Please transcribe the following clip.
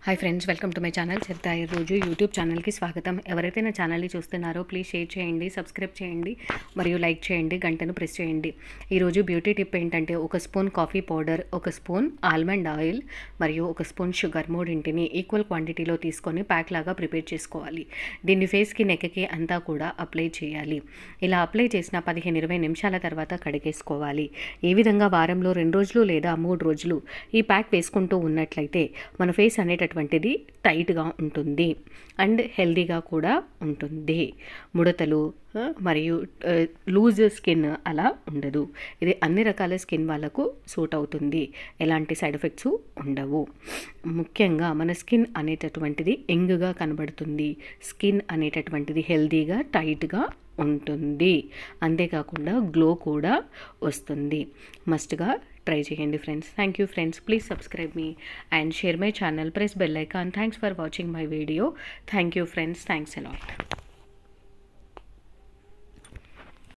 hi friends welcome to my channel చెప్తా రోజు YouTube ఛానల్కి స్వాగతం ఎవరైతే నా ఛానల్ని చూస్తున్నారో ప్లీజ్ షేర్ చేయండి సబ్స్క్రైబ్ చేయండి మరియు లైక్ చేయండి గంటను ప్రెస్ చేయండి ఈరోజు బ్యూటీ టిప్ ఏంటంటే ఒక స్పూన్ కాఫీ పౌడర్ ఒక స్పూన్ ఆల్మండ్ ఆయిల్ మరియు ఒక స్పూన్ షుగర్ మూడింటిని ఈక్వల్ క్వాంటిటీలో తీసుకొని ప్యాక్ లాగా ప్రిపేర్ చేసుకోవాలి దీన్ని ఫేస్కి నెక్కకి అంతా కూడా అప్లై చేయాలి ఇలా అప్లై చేసిన పదిహేను ఇరవై నిమిషాల తర్వాత కడిగేసుకోవాలి ఈ విధంగా వారంలో రెండు రోజులు లేదా మూడు రోజులు ఈ ప్యాక్ వేసుకుంటూ ఉన్నట్లయితే మన ఫేస్ అనేటటువంటిది టైట్గా ఉంటుంది అండ్ హెల్దీగా కూడా ఉంటుంది ముడతలు ఆ, మరియు లూజ్ స్కిన్ అలా ఉండదు ఇది అన్ని రకాల స్కిన్ వాళ్ళకు సూట్ అవుతుంది ఎలాంటి సైడ్ ఎఫెక్ట్స్ ఉండవు ముఖ్యంగా మన స్కిన్ అనేటటువంటిది యంగ్గా కనబడుతుంది స్కిన్ అనేటటువంటిది హెల్దీగా టైట్గా ఉంటుంది అంతేకాకుండా గ్లో కూడా వస్తుంది మస్ట్గా ట్రై చేయండి friends thank you friends please subscribe మీ and share my channel press bell icon thanks for watching my video thank you friends thanks allot